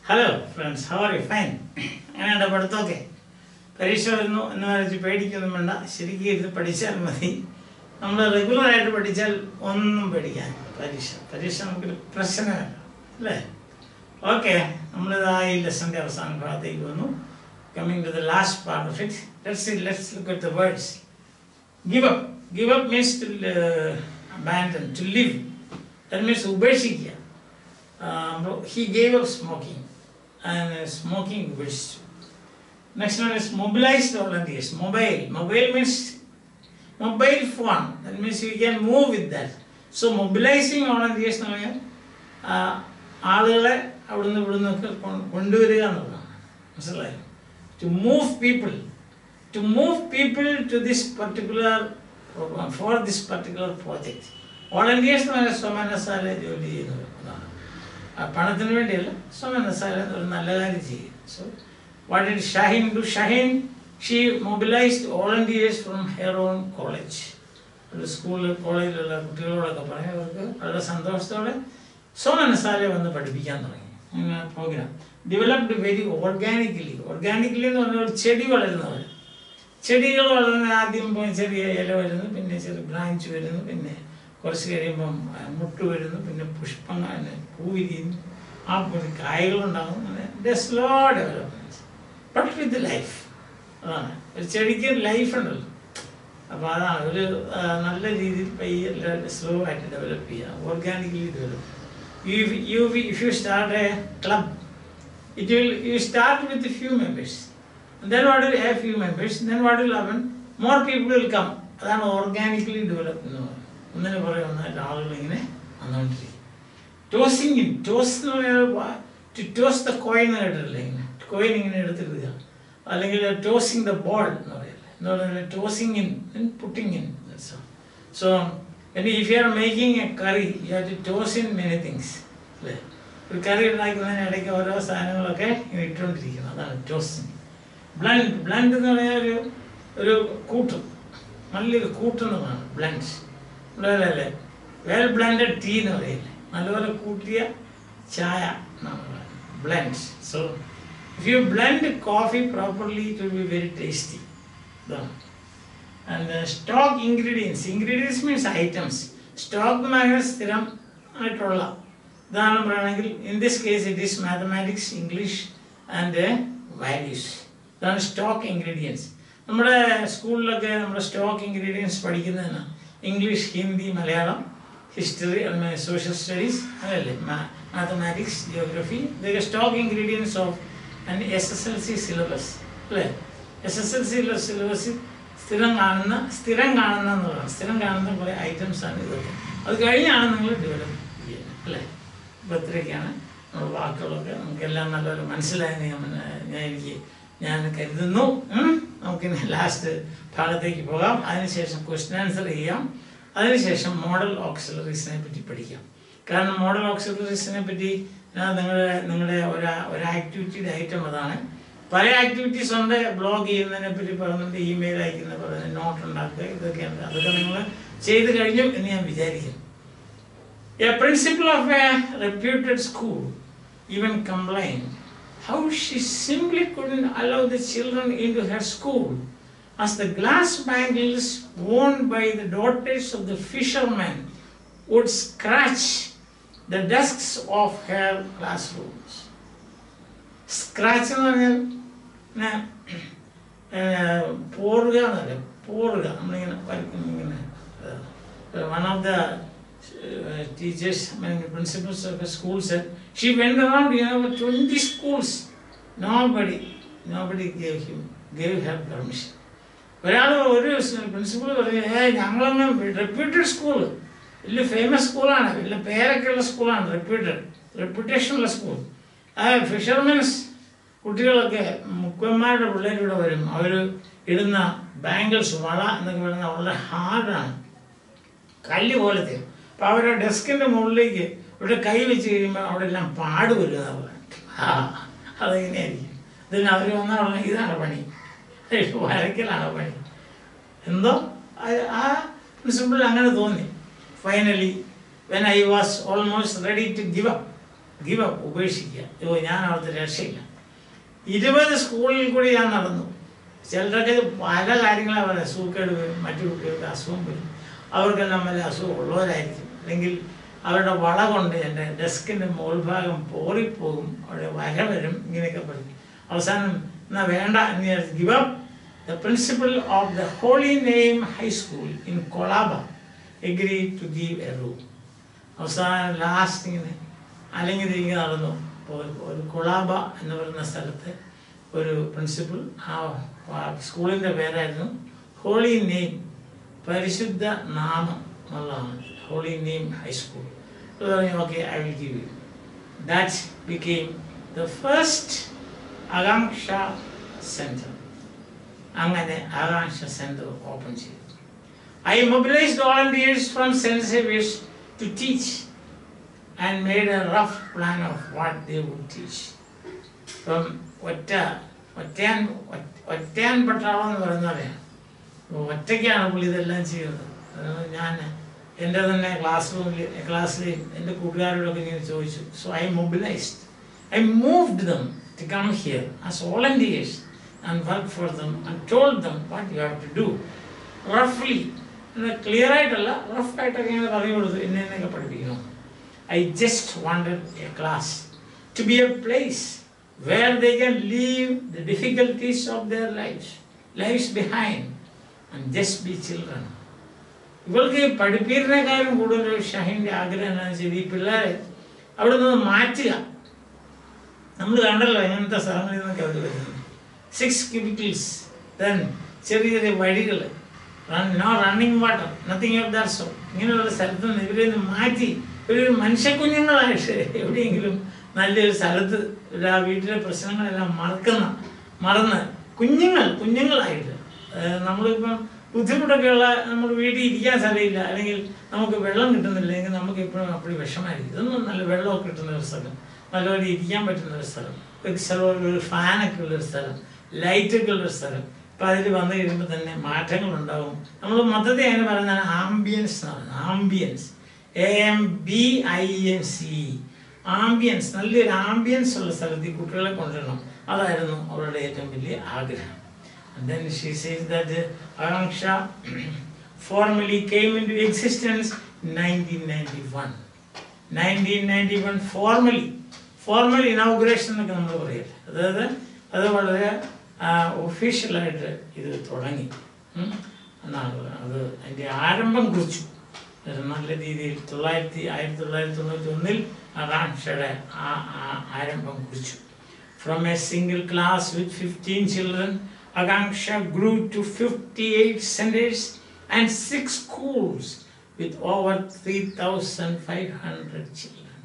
Hello friends how are you fine എങ്ങനെയുണ്ട് പഠിത്തമൊക്കെ പരീക്ഷ വരുന്നു എന്ന് വിചാരിച്ച് പേടിക്കൊന്നും വേണ്ട ശരിക്കും ഇരുന്ന് പഠിച്ചാൽ മതി നമ്മൾ റെഗുലറായിട്ട് പഠിച്ചാൽ ഒന്നും പേടിക്കാൻ പരീക്ഷ പരീക്ഷ നമുക്കൊരു പ്രശ്നമല്ല അല്ലേ ഓക്കെ നമ്മളിതാ ഈ ലെസൻ്റെ അവസാന ഭാഗത്തേക്ക് വന്നു coming to the last part of it let's let's look at the words give up give up means to abandon to leave that means ഉപേക്ഷിക്കുക Um, he gave up smoking and uh, smoking ഉപേക്ഷിച്ചു Next one is mobilized volunteers. Mobile. Mobile means mobile phone. That means you can move with that. So mobilizing volunteers എന്ന് പറഞ്ഞാൽ ആ, ആളുകളെ അവിടുന്ന് ഇവിടുന്ന് ഒക്കെ കൊ- കൊണ്ടുവരിക എന്നുള്ളതാണ് മനസ്സിലായോ to move people to move people to this particular program for this particular project volunteers എന്ന് പറഞ്ഞാൽ സ്വമനസാല ജോലി ചെയ്യുന്നത് അതാണ് ആ പണത്തിന് വേണ്ടിയല്ല സ്വമനസാല ഒരു നല്ല കാര്യം ചെയ്യും so what did Shaheen do Shaheen she mobilised volunteers from her own college ഒരു സ്കൂളിൽ കോളേജിലുള്ള കുട്ടികളോടൊക്കെ പറഞ്ഞ് അവർക്ക് വളരെ സന്തോഷത്തോടെ സ്വമനസാലെ വന്ന് പഠിപ്പിക്കാൻ തുടങ്ങി അങ്ങനെ program developed very organically organically എന്ന് പറഞ്ഞാൽ ഒരു ചെടി വളരുന്നവർ ചെടികൾ വളർന്ന് ആദ്യം പോയി ചെറിയ ഇല വരുന്നു പിന്നെ ചെറിയ ബ്രാഞ്ച് വരുന്നു പിന്നെ കുറച്ച് കഴിയുമ്പം ആ, മുട്ട് വരുന്നു പിന്നെ പുഷ്പം അങ്ങനെ പൂ വിരിയുന്നു ആ പിന്നെ കായകളുണ്ടാകും അങ്ങനെ slow development but with life അതാണ് ഒരു ചെടിക്ക് ലൈഫ് ഉണ്ടല്ലോ അപ്പോൾ അതാണ് ഒരു ആ, നല്ല രീതിയിൽ പയ്യെ സ്ലോ ആയിട്ട് ഡെവലപ്പ് ചെയ്യുക organically develop you you if you start a club it will you start with a few members and then what will have few members then what will happen more people will come അതാണ് organically develop എന്ന് പറയുന്നത് ഒന്നിനു പുറകെ ഒന്നായിട്ട് ആളുകൾ ഇങ്ങനെ വന്നുകൊണ്ടിരിക്കും tossing in toss എന്ന് പറഞ്ഞാൽ ടു ടോസ് ദ കോയിൻ എന്ന് കേട്ടിട്ടില്ലേ ഇങ്ങനെ കോയിൻ ഇങ്ങനെ എടുത്തിടുക അല്ലെങ്കിൽ ടോസിങ് ദ ബോൾ എന്ന് പറയില്ലേ എന്ന് പറഞ്ഞാൽ tossing in putting in so if you are making a curry you have to toss in many things അല്ലേ ഒരു കറി ഉണ്ടാക്കുന്നതിന് ഇടയ്ക്ക് ഓരോ സാധനങ്ങളൊക്കെ ഇങ്ങനെ ഇട്ടുകൊണ്ടിരിക്കണം അതാണ് ടോസ്റ്റിംഗ് ബ്ലണ്ട് ബ്ലണ്ട് എന്ന് പറഞ്ഞാൽ ഒരു ഒരു കൂട്ടും നല്ലൊരു കൂട്ടുന്നതാണ് ബ്ലണ്ട് അല്ലേ വെൽ ബ്ലൻഡഡ് ടീ എന്ന് പറയില്ലേ നല്ലപോലെ കൂട്ടിയ ചായ എന്നാണ് പറയുന്നത് blend so if you blend coffee properly it will be very tasty ഇതാണ് and stock ingredients ingredients means items stock എന്ന് പറഞ്ഞാൽ സ്ഥിരം ആയിട്ടുള്ള ഉദാഹരണം പറയുകയാണെങ്കിൽ in this case it is mathematics English and values ഇതാണ് സ്റ്റോക്ക് ഇൻഗ്രീഡിയൻസ് നമ്മുടെ സ്കൂളിലൊക്കെ നമ്മുടെ സ്റ്റോക്ക് ഇൻഗ്രീഡിയൻസ് പഠിക്കുന്നതിന് English Hindi Malayalam history social studies അതല്ലേ മാത്തമാറ്റിക്സ് ജിയോഗ്രഫി ഇതൊക്കെ stock ingredients of and S S L C syllabus അല്ലേ എസ് എസ് എൽ സി സിലബസിൽ സ്ഥിരം കാണുന്ന സ്ഥിരം കാണുന്ന എന്നുള്ളതാണ് സ്ഥിരം കാണുന്ന കുറേ ഐറ്റംസ് ആണ് ഇതൊക്കെ അത് കഴിഞ്ഞാണ് നിങ്ങൾ ഡെവലപ്പ് ചെയ്യുന്നത് അല്ലേ ഇപ്പോൾ ഇത്രയൊക്കെയാണ് നമ്മുടെ വാക്കുകളൊക്കെ നമുക്കെല്ലാം നല്ലൊരു മനസ്സിലായെന്ന് ഞാൻ മന- ഞാൻ എനിക്ക് ഞാൻ കരുതുന്നു ഉം. നമുക്കിനി ലാസ്റ്റ് ഭാഗത്തേക്ക് പോകാം അതിനുശേഷം ക്വസ്റ്റ്യൻ ആൻസർ ചെയ്യാം അതിനുശേഷം മോഡൽ ഓക്സിലറീസിനെ പറ്റി പഠിക്കാം കാരണം മോഡൽ ഓക്സിലറീസിനെ പറ്റി ഞാൻ നിങ്ങളുടെ നിങ്ങളുടെ ഒരു ഒരു ആക്ടിവിറ്റിയുടെ ഐറ്റം അതാണ് പല ആക്ടിവിറ്റീസ് ഉണ്ട് ബ്ലോഗ് ചെയ്യുന്നതിനെ പറ്റി പറയുന്നുണ്ട് ഇമെയിൽ അയക്കുന്ന പറയുന്നത് നോട്ട് ഉണ്ടാക്കുക ഇതൊക്കെയുണ്ട് അതൊക്കെ നിങ്ങൾ ചെയ്ത് കഴിഞ്ഞു എന്ന് ഞാൻ വിചാരിക്കുന്നു A principal of a reputed school even complained how she simply couldn't allow the children into her school as the glass bangles worn by the daughters of the fishermen would scratch the desks of her classrooms. Scratch എന്ന് പറഞ്ഞാൽ പിന്നെ പോറുക എന്നല്ല പോറുക നമ്മളിങ്ങനെ വരയ്ക്കും ഇങ്ങനെ one of the teachers, I mean, the principals of the school said, she went around, you know, 20 schools. Nobody, nobody gave him, gave her permission. ഒരാൾ ഒരു പ്രിൻസിപ്പൾ പറഞ്ഞു ഏ ഞങ്ങളൊന്നും റെപ്യൂട്ടഡ് സ്കൂൾ വലിയ ഫേമസ് സ്കൂളാണ് വലിയ പേരൊക്കെ ഉള്ള സ്കൂളാണ് റെപ്യൂട്ടഡ് റെപ്യൂട്ടേഷനുള്ള സ്കൂൾ ആ ഫിഷർമെൻസ് കുട്ടികളൊക്കെ മുക്കന്മാരുടെ പിള്ളേരിവിടെ വരും അവർ ഇടുന്ന ബാംഗിൾസ് വള എന്നൊക്കെ പറയുന്നത് വളരെ ഹാർഡാണ് കല്ല് പോലത്തെ അപ്പോൾ അവരുടെ ഡെസ്കിൻ്റെ മുകളിലേക്ക് ഇവിടെ കൈ വെച്ച് കഴിയുമ്പോൾ അവിടെ എല്ലാം പാട് വരുന്ന ആ അതെങ്ങനെയായിരിക്കും ഇതിന് അവർ വന്നാൽ ഉടനെ ഇതാണ് പണി വരയ്ക്കലാണ് പണി എന്തോ ആ- ആ പ്രിൻസിപ്പിൾ അങ്ങനെ തോന്നി finally when I was almost ready to give up give up ഉപേക്ഷിക്കുക ഓ ഞാൻ അവിടുത്തെ രക്ഷയില്ല ഇരുപത് സ്കൂളിൽ കൂടി ഞാൻ നടന്നു ചിലരൊക്കെ പല കാര്യങ്ങളാണ് പറയുന്നത് സൂക്കേട് വരും മറ്റു കുട്ടികൾക്ക് അസുഖം വരും അവർക്കെല്ലാം വല്ല അസുഖം ഉള്ളവരായിരിക്കും അല്ലെങ്കിൽ അവരുടെ വള കൊണ്ട് എൻ്റെ ഡെസ്കിൻ്റെ മുകൾ ഭാഗം പോറിപ്പോകും അവിടെ വര വരും ഇങ്ങനെയൊക്കെ പറയും അവസാനം എന്നാ വേണ്ട എന്ന് വിചാരിച്ച് give up the principal of the Holy Name High School in Colaba agree to give a room അവസാനം ലാസ്റ്റ് ഇങ്ങനെ അല്ലെങ്കിൽ തിരിഞ്ഞ് നടന്നു ഒരു ഒരു കുളാബ എന്ന് പറയുന്ന സ്ഥലത്ത് ഒരു പ്രിൻസിപ്പൽ ആ ആ സ്കൂളിൻ്റെ പേരായിരുന്നു ഹോളി നെയിം പരിശുദ്ധ നാമം എന്നുള്ളതാണ് ഹോളി നെയിം ഹൈസ്കൂൾ പറഞ്ഞു okay I will give you that became the first Akanksha centre അങ്ങനെ ആകാംക്ഷ സെൻറ്റർ ഓപ്പൺ ചെയ്തു I mobilised volunteers from Saint Xavier's to teach and made a rough plan of what they would teach. ഇപ്പം ഒറ്റ ഒറ്റയാൻ ഒറ്റ- ഒറ്റയാൻ പട്ടാളം എന്ന് പറയുന്നവരെയാണ് ഒറ്റയ്ക്കാണ് പുള്ളി ഇതെല്ലാം ചെയ്യുന്നത് അതുകൊണ്ട് ഞാൻ എൻ്റെ തന്നെ ക്ലാസ് റൂമിൽ ക്ലാസ്സിൽ എൻ്റെ കൂട്ടുകാരോടൊക്കെ ഇങ്ങനെ ചോദിച്ചു so I mobilised I moved them to come here as volunteers and work for them and told them what you have to do റഫ്ലി ക്ലിയർ ആയിട്ടല്ല റഫ് ആയിട്ടൊക്കെ ഇങ്ങനെ പറഞ്ഞു കൊടുത്തു എന്നെ എന്നൊക്കെ പഠിപ്പിക്കണം I just wanted a class to be a place where they can leave the difficulties of their lives, lives behind, and just be children. ഇവൾക്ക് ഈ പഠിപ്പീരിനേക്കാളും കൂടുതൽ ഷഹീൻ്റെ ആഗ്രഹം എന്താണെന്ന് വെച്ചാൽ ഈ പിള്ളേരെ അവിടെ നിന്ന് മാറ്റുക നമ്മൾ കണ്ടല്ലോ എങ്ങനത്തെ സ്ഥലങ്ങളിൽ നിന്നൊക്കെ അവർ വരുന്നത് സിക്സ് ക്യൂബിക്കിൾസ് ദെൻ ചെറിയ ചെറിയ വഴികൾ no running water nothing of that so ഇങ്ങനെയുള്ള സ്ഥലത്ത് നിന്ന് ഇവരെ ഒന്ന് മാറ്റി ഒരു മനുഷ്യക്കുഞ്ഞുങ്ങളായിട്ട് എവിടെയെങ്കിലും നല്ലൊരു സ്ഥലത്ത് ഒരു ആ വീട്ടിലെ പ്രശ്നങ്ങളെല്ലാം മറക്കുന്ന മറന്ന് കുഞ്ഞുങ്ങൾ കുഞ്ഞുങ്ങളായിട്ട് അതായത് നമ്മളിപ്പം ബുദ്ധിമുട്ടൊക്കെയുള്ള നമ്മൾ വീട്ടിൽ ഇരിക്കാൻ സ്ഥലമില്ല അല്ലെങ്കിൽ നമുക്ക് വെള്ളം കിട്ടുന്നില്ല എങ്കിൽ നമുക്ക് എപ്പോഴും അപ്പോഴും വിഷമായിരിക്കും ഇതൊന്നും നല്ല വെള്ളമൊക്കെ കിട്ടുന്ന ഒരു സ്ഥലം നല്ലപോലെ ഇരിക്കാൻ പറ്റുന്ന ഒരു സ്ഥലം ഒരു സ്ഥലം ഒരു ഫാനൊക്കെ ഉള്ളൊരു സ്ഥലം ലൈറ്റൊക്കെ ഉള്ളൊരു സ്ഥലം ഇപ്പം അതിൽ വന്നു കഴിയുമ്പോൾ തന്നെ മാറ്റങ്ങൾ ഉണ്ടാവും നമ്മൾ മൊത്തത്തിൽ അതിന് പറയുന്നതാണ് ആംബിയൻസ് എന്ന് പറയുന്നത് ambience A M B I N C ambience നല്ലൊരു ആംബിയൻസ് ഉള്ള സ്ഥലത്ത് ഈ കുട്ടികളെ കൊണ്ടുവരണം അതായിരുന്നു അവരുടെ ഏറ്റവും വലിയ ആഗ്രഹം And then she says that uh, Aranksha formally came into existence in 1991. 1991 formally, formal inauguration എന്നൊക്കെ നമ്മൾ പറയില്ല അതായത് അത് വളരെ ഒഫീഷ്യലായിട്ട് ഇത് തുടങ്ങി ഉം, എന്നാണ് പറയുന്നത്. അത് അതിൻ്റെ ആരംഭം കുറിച്ചു അത് നല്ല രീതിയിൽ തൊള്ളായിരത്തി ആയിരത്തി തൊള്ളായിരത്തി തൊണ്ണൂറ്റി ഒന്നിൽ ആകാംക്ഷയുടെ ആ ആ ആരംഭം കുറിച്ചു From a single class with 15 children, Akanksha grew to 58 centers and six schools with over 3,500 children.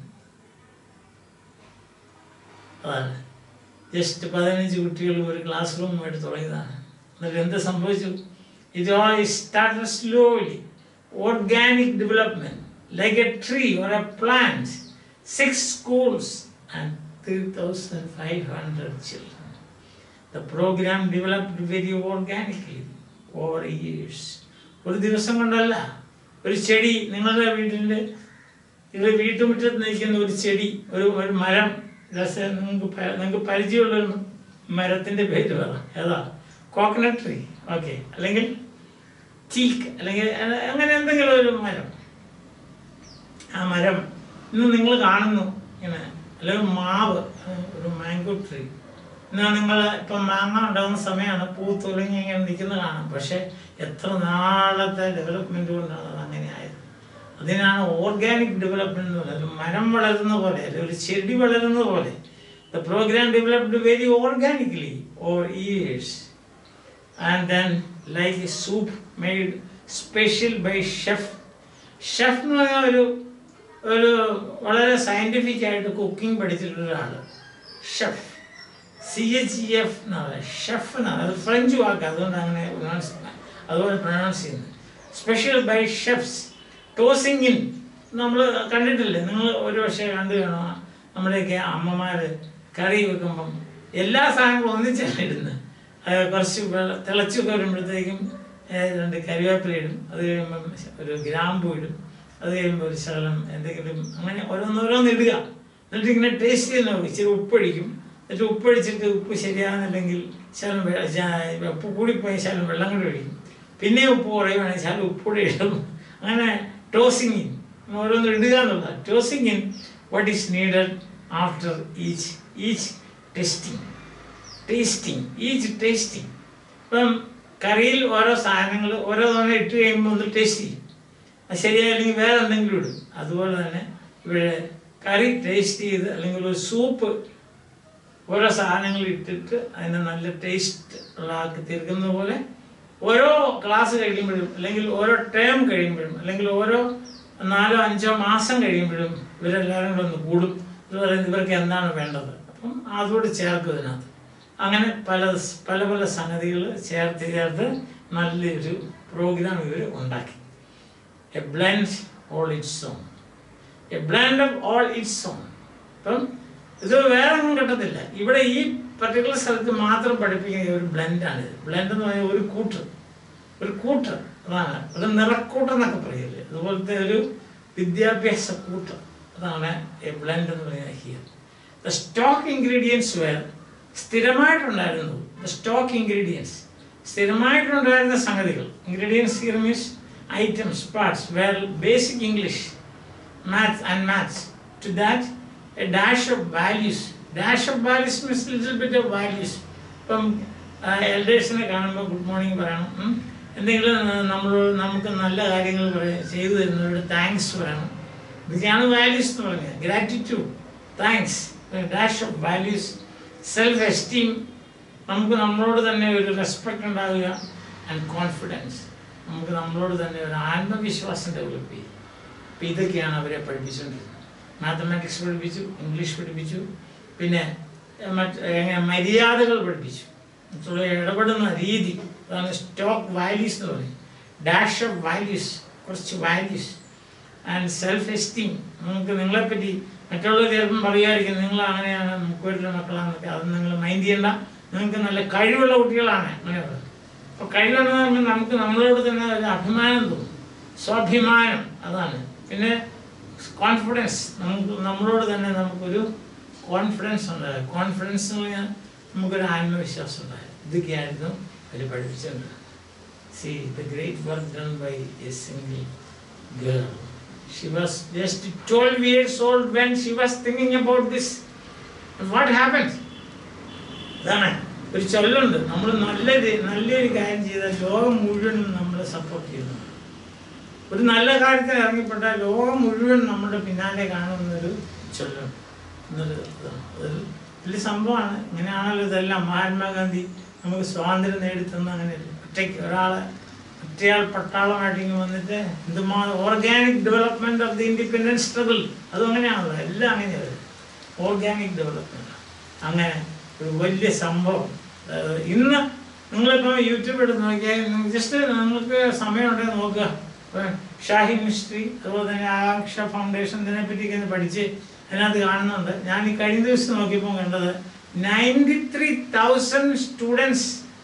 അതാണ് ജസ്റ്റ് പതിനഞ്ച് കുട്ടികൾ ഒരു ക്ലാസ് റൂമായിട്ട് തുടങ്ങിയതാണ് എന്നിട്ട് എന്ത് സംഭവിച്ചു it all started slowly organic development like a tree or a plant six schools and three thousand five hundred children The program developed very organically over years. ഒരു ദിവസം കൊണ്ടല്ല ഒരു ചെടി നിങ്ങളുടെ വീട്ടിൻ്റെ ഇത് വീട്ടുമുറ്റത്ത് നിൽക്കുന്ന ഒരു ചെടി ഒരു ഒരു മരം രസ- നിങ്ങൾക്ക് പ- നിങ്ങൾക്ക് പരിചയമുള്ള ഒരു മരത്തിൻ്റെ പേര് പറ ഏതാ കോക്കനട്ട് ട്രീ ഓക്കെ അല്ലെങ്കിൽ ചീക്ക് അല്ലെങ്കിൽ അ- അങ്ങനെ എന്തെങ്കിലും ഒരു മരം ആ മരം ഇന്ന് നിങ്ങൾ കാണുന്നു ഇങ്ങനെ അല്ലെങ്കിൽ മാവ് ഏഹ് ഒരു മാംഗോ ട്രീ ഇന്ന് നിങ്ങൾ ഇപ്പം മാങ്ങ ഉണ്ടാകുന്ന സമയമാണ് പൂ തുലങ്ങി ഇങ്ങനെ നിൽക്കുന്നത് കാണാം പക്ഷേ എത്ര നാളത്തെ ഡെവലപ്മെൻറ്റ് കൊണ്ടാണ് അത് അങ്ങനെ ആയത് അതിനാണ് ഓർഗാനിക് ഡെവലപ്മെന്റ് എന്ന് പറയുന്നത് ഒരു മരം വളരുന്ന പോലെ അല്ലെങ്കിൽ ഒരു ചെടി വളരുന്ന പോലെ the program developed very organically or years and then like a soup made special by chef chef എന്ന് പറഞ്ഞാൽ ഒരു ഒരു വളരെ സയൻറ്റിഫിക് ആയിട്ട് കുക്കിംഗ് പഠിച്ചിട്ടുള്ള ഒരാൾ chef C H E F എന്ന് പറയുന്നത് ഷെഫ് എന്നാണ് അത് ഫ്രഞ്ച് വാക്ക് അതുകൊണ്ട് അങ്ങനെ പ്രൊനൗൺസ് അതുപോലെ പ്രൊനൗൺസ് ചെയ്യുന്നത് special by chefs tossing in നമ്മൾ കണ്ടിട്ടില്ലേ നിങ്ങൾ ഒരു പക്ഷേ കണ്ടു കാണുക നമ്മുടെയൊക്കെ അമ്മമാർ കറി വെക്കുമ്പം എല്ലാ സാധനങ്ങളും ഒന്നിച്ചാണ് ഇടുന്നത് അത് കുറച്ച് വെള്ളം തിളച്ച് വരുമ്പോഴത്തേക്കും ഏഹ് രണ്ട് കരിവേപ്പില ഇടും അത് കഴിയുമ്പം ഒരു ഗ്രാമ്പു ഇടും അത് കഴിയുമ്പോൾ ഒരു ശകലം എന്തെങ്കിലും അങ്ങനെ ഓരോന്നോരോന്ന് ഇടുക എന്നിട്ട് ഇങ്ങനെ ടേസ്റ്റ് ചെയ്ത് നോക്കും ഇച്ചിരി ഉപ്പൊഴിക്കും എന്നിട്ട് ഉപ്പൊഴിച്ചിട്ട് ഉപ്പ് ശരിയാകുന്നില്ലെങ്കിൽ ശാലം വെ- ശാ- ഉപ്പ് കൂടിപ്പോയി ശാലം വെള്ളം കൂടി ഒഴിക്കും പിന്നെ ഉപ്പ് കുറയുവാണെങ്കിൽ ശാലം ഉപ്പ് കൂടി ഇടും അങ്ങനെ ടോസിങ് ഇൻ ഓരോന്ന് ഇടുക എന്നുള്ളത് tossing in what is needed after each each testing tasting each tasting ഇപ്പം കറിയിൽ ഓരോ സാധനങ്ങൾ ഓരോ തവണ ഇട്ട് കഴിയുമ്പോൾ ഒന്ന് ടേസ്റ്റ് ചെയ്യും അത് ശരിയായില്ലെങ്കിൽ വേറെ എന്തെങ്കിലും ഇടും അതുപോലെ തന്നെ ഇവിടെ കറി ടേസ്റ്റ് ചെയ്ത് അല്ലെങ്കിൽ ഒരു സൂപ്പ് ഓരോ സാധനങ്ങൾ ഇട്ടിട്ട് അതിനെ നല്ല ടേസ്റ്റ് ഉള്ളതാക്കി തീർക്കുന്ന പോലെ ഓരോ ക്ലാസ് കഴിയുമ്പോഴും അല്ലെങ്കിൽ ഓരോ ടേം കഴിയുമ്പോഴും അല്ലെങ്കിൽ ഓരോ നാലോ അഞ്ചോ മാസം കഴിയുമ്പോഴും ഇവരെല്ലാവരും കൂടെ ഒന്ന് കൂടും ഇത് പറയുന്നത് ഇവർക്ക് എന്താണ് വേണ്ടത് അപ്പം അതോട് ചേർക്കും ഇതിനകത്ത് അങ്ങനെ പല പല പല സംഗതികൾ ചേർത്ത് ചേർത്ത് നല്ലൊരു പ്രോഗ്രാം ഇവർ ഉണ്ടാക്കി a blend all its own a blend of all its own ഇപ്പം ഇത് വേറെ ഒന്നും കിട്ടത്തില്ല ഇവിടെ ഈ പർട്ടിക്കുലർ സ്ഥലത്ത് മാത്രം പഠിപ്പിക്കുന്ന ഒരു ബ്ലെൻഡാണ് ഇത് ബ്ലെൻഡ് എന്ന് പറഞ്ഞാൽ ഒരു കൂട്ട് ഒരു കൂട്ട് അതാണ് ഒരു നിറക്കൂട്ടം എന്നൊക്കെ പറയില്ലേ അതുപോലത്തെ ഒരു വിദ്യാഭ്യാസ കൂട്ടം അതാണ് എ ബ്ലെൻഡ് എന്ന് പറയുന്നത് here the stock ingredients were സ്ഥിരമായിട്ടുണ്ടായിരുന്നു ദ സ്റ്റോക്ക് ഇൻഗ്രീഡിയൻസ് സ്ഥിരമായിട്ടുണ്ടായിരുന്ന സംഗതികൾ ingredients here means items parts were basic English maths and maths. To that, a dash of values. Dash of values means little bit of values. ഇപ്പം എൽഡേഴ്സിനെ കാണുമ്പോൾ good morning പറയണം ഉം. എന്തെങ്കിലും നമ്മളോട് നമുക്ക് നല്ല കാര്യങ്ങൾ പറയാം ചെയ്തു തരുന്നവരോട് താങ്ക്സ് പറയണം ഇതൊക്കെയാണ് വാല്യൂസ് എന്ന് പറഞ്ഞത് gratitude thanks dash of values self esteem നമുക്ക് നമ്മളോട് തന്നെ ഒരു റെസ്പെക്റ്റ് ഉണ്ടാവുക ആൻഡ് കോൺഫിഡൻസ് നമുക്ക് നമ്മളോട് തന്നെ ഒരു ആത്മവിശ്വാസം ഡെവലപ്പ് ചെയ്യും അപ്പം ഇതൊക്കെയാണ് അവരെ പഠിപ്പിച്ചുകൊണ്ടിരുന്നത് മാത്തമാറ്റിക്സ് പഠിപ്പിച്ചു ഇംഗ്ലീഷ് പഠിപ്പിച്ചു പിന്നെ എഹ്, മറ്റ് എങ്ങനെ മര്യാദകൾ പഠിപ്പിച്ചു മറ്റുള്ള ഇടപെടുന്ന രീതി അതാണ് സ്റ്റോക്ക് വാല്യൂസ് എന്ന് പറയും ഡാഷ് ഓഫ് വാല്യൂസ് കുറച്ച് വാല്യൂസ് ആൻഡ് സെൽഫ് എസ്റ്റീം നിങ്ങൾക്ക് നിങ്ങളെപ്പറ്റി മറ്റുള്ളവർ ചിലപ്പം പറയുമായിരിക്കും നിങ്ങൾ അങ്ങനെയാണ് മുക്കുവരുടെ മക്കളാണെന്നൊക്കെ അത് നിങ്ങൾ മൈൻഡ് ചെയ്യണ്ട നിങ്ങൾക്ക് നല്ല കഴിവുള്ള കുട്ടികളാണ് അങ്ങനെയുള്ളത് അപ്പോൾ കഴിവെന്ന് പറയുമ്പോൾ നമുക്ക് നമ്മളോട് തന്നെ ഒരു അഭിമാനം തോന്നും സ്വാഭിമാനം അതാണ് പിന്നെ കോൺഫിഡൻസ് നമുക്ക് നമ്മളോട് തന്നെ നമുക്കൊരു കോൺഫിഡൻസ് ഉണ്ടാകും കോൺഫിഡൻസ് എന്ന് പറഞ്ഞാൽ നമുക്കൊരു ആത്മവിശ്വാസം ഉണ്ടാകും ഇതൊക്കെയായിരുന്നു അവർ പഠിപ്പിച്ചത് see the great work done by a single girl she was just twelve years old when she was thinking about this what happens അതാണ് ഒരു ചൊല്ലുണ്ട് നമ്മൾ നല്ലൊരു നല്ലൊരു കാര്യം ചെയ്താൽ ലോകം മുഴുവനും നമ്മളെ സപ്പോർട്ട് ചെയ്യുന്നു ഒരു നല്ല കാര്യത്തിൽ ഇറങ്ങിപ്പെട്ടാൽ ലോകം മുഴുവൻ നമ്മുടെ പിന്നാലെ കാണുന്നൊരു ചൊല്ലുണ്ട് എന്നൊരു ഇതാണ്. അതൊരു വലിയ സംഭവമാണ് ഇങ്ങനെയാണല്ലോ ഇതെല്ലാം മഹാത്മാഗാന്ധി നമുക്ക് സ്വാതന്ത്ര്യം നേടിത്തന്ന അങ്ങനെ ഒറ്റയ്ക്ക് ഒരാളെ ഒറ്റയാൾ പട്ടാളമായിട്ട് ഇങ്ങ് വന്നിട്ട് എന്തുമാ organic development of the independence struggle അതും അങ്ങനെയാണല്ലോ എല്ലാം അങ്ങനെയാണ് ഓർഗാനിക് ഡെവലപ്മെന്റ് അങ്ങനെ ഒരു വലിയ സംഭവം അതായത് ഇന്ന് നിങ്ങളിപ്പോൾ യൂട്യൂബ് എടുത്ത് നോക്കിയാൽ ജസ്റ്റ് നിങ്ങൾക്ക് സമയമുണ്ടെങ്കിൽ നോക്കുക ഇപ്പൊ ഷാഹിൻ മിസ്ട്രി അതുപോലെ തന്നെ ആകാംക്ഷ ഫൗണ്ടേഷൻ ഇതിനെ പറ്റിയൊക്കെ ഒന്ന് പഠിച്ച് അതിനകത്ത് കാണുന്നുണ്ട് ഞാൻ ഈ കഴിഞ്ഞ ദിവസം നോക്കിയപ്പോൾ കണ്ടത് ninety three thousand students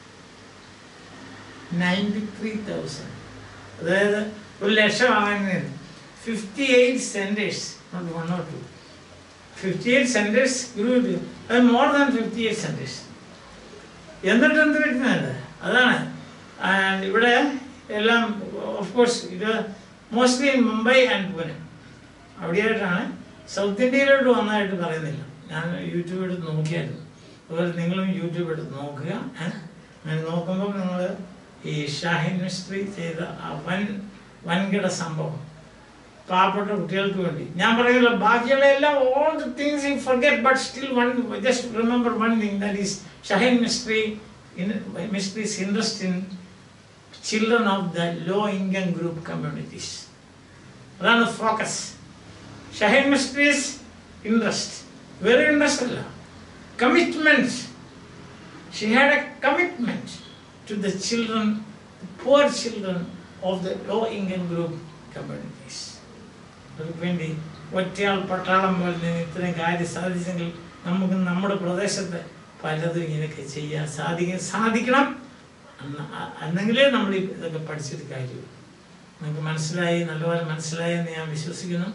ninety three thousand അതായത് ഒരു ലക്ഷം ആകുന്നതിന് fifty eight centres not one or two fifty eight centres group അത് more than fifty eight centres എന്നിട്ട് എന്ത് പറ്റുന്നുണ്ട് അതാണ് ആൻഡ് ഇവിടെ എല്ലാം ഓഫ് കോഴ്സ് ഇത് മോസ്റ്റ്ലി മുംബൈ ആൻഡ് പൂനെ അവിടെയായിട്ടാണ് സൗത്ത് ഇന്ത്യയിലോട്ട് വന്നതായിട്ട് പറയുന്നില്ല ഞാൻ യൂട്യൂബ് എടുത്ത് നോക്കിയായിരുന്നു അതുപോലെ നിങ്ങളും യൂട്യൂബ് എടുത്ത് നോക്കുക ഏ? അങ്ങനെ നോക്കുമ്പോൾ നിങ്ങൾ ഈ ഷാഹിൻ മിസ്ത്രി ചെയ്ത ആ വൻ വൻകിട സംഭവം പാവപ്പെട്ട കുട്ടികൾക്ക് വേണ്ടി ഞാൻ പറയുന്നില്ല ബാക്കിയുള്ള എല്ലാം all the things you forget but still one just remember one thing that is Shaheen Mistry in Mistry's interest in children of the low income group communities അതാണ് ഫോക്കസ് ഷഹീൻ മിസ്ട്രീസ് ഇൻട്രസ്റ്റ് വേറെ ഇൻട്രസ്റ്റ് അല്ല commitment she had a commitment to the children poor children of the low income group communities. അവർക്ക് വേണ്ടി ഒറ്റയാൾ പട്ടാളം പോലെ നിന്ന് ഇത്രയും കാര്യം സാധിച്ചെങ്കിൽ നമുക്ക് നമ്മുടെ പ്രദേശത്ത് പലതും ഇങ്ങനെയൊക്കെ ചെയ്യാൻ സാധിക്കും സാധിക്കണം അന്ന് അ- അന്നെങ്കിലേ നമ്മൾ ഈ ഇതൊക്കെ പഠിച്ചിട്ട് കാര്യമുള്ളൂ നിങ്ങൾക്ക് മനസ്സിലായി നല്ലപോലെ മനസ്സിലായി എന്ന് ഞാൻ വിശ്വസിക്കുന്നു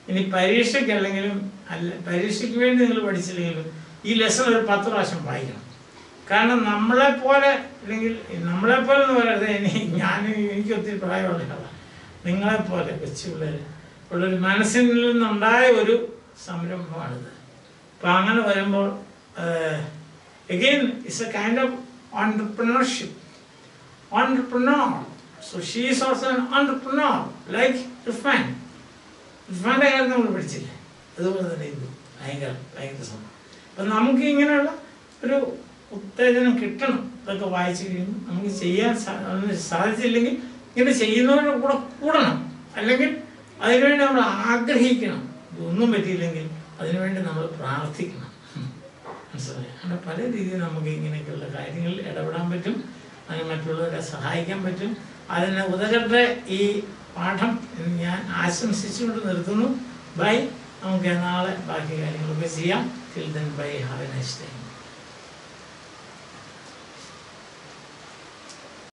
ഇനി പരീക്ഷയ്ക്ക് അല്ലെങ്കിലും അല്ല പരീക്ഷയ്ക്ക് വേണ്ടി നിങ്ങൾ പഠിച്ചില്ലെങ്കിലും ഈ ലെസൺ ഒരു പത്ത് പ്രാവശ്യം വായിക്കണം കാരണം നമ്മളെപ്പോലെ അല്ലെങ്കിൽ നമ്മളെപ്പോലെ എന്ന് പറയുന്നത് ഇനി ഞാൻ എനിക്ക് ഒത്തിരി പ്രായമുള്ള ആളാണ് നിങ്ങളെപ്പോലെ കൊച്ചു പിള്ളേർ ഉള്ളൊരു മനസ്സിൽ നിന്നുണ്ടായ ഒരു സംരംഭമാണിത് അപ്പം അങ്ങനെ വരുമ്പോൾ again it's a kind of entrepreneurship entrepreneur. So she is also an entrepreneur, like Irfan. ഇർഫാൻ്റെ കാര്യം നമ്മൾ പഠിച്ചില്ലേ അതുപോലെ തന്നെ ഇത് ഭയങ്കര ഭയങ്കര സംഭവം അപ്പം നമുക്ക് ഇങ്ങനെയുള്ള ഒരു ഉത്തേജനം കിട്ടണം ഇതൊക്കെ വായിച്ചു കഴിയുമ്പോൾ നമുക്ക് ചെയ്യാൻ സാ- അതിന് സാധിച്ചില്ലെങ്കിൽ ഇങ്ങനെ ചെയ്യുന്നവരുടെ കൂടെ കൂടണം അല്ലെങ്കിൽ അതിനുവേണ്ടി നമ്മൾ ആഗ്രഹിക്കണം ഇതൊന്നും പറ്റിയില്ലെങ്കിൽ അതിനുവേണ്ടി നമ്മൾ പ്രാർത്ഥിക്കണം മനസ്സിലായി അങ്ങനെ പല രീതിയിൽ നമുക്ക് ഇങ്ങനെയൊക്കെയുള്ള കാര്യങ്ങളിൽ ഇടപെടാൻ പറ്റും അതിന് മറ്റുള്ളവരെ സഹായിക്കാൻ പറ്റും അതിന് ഉതകട്ടെ ഈ പാഠം എന്ന് ഞാൻ ആശംസിച്ചുകൊണ്ട് നിർത്തുന്നു ബൈ നമുക്ക് നാളെ ബാക്കി കാര്യങ്ങളൊക്കെ ചെയ്യാം till then bye have a nice time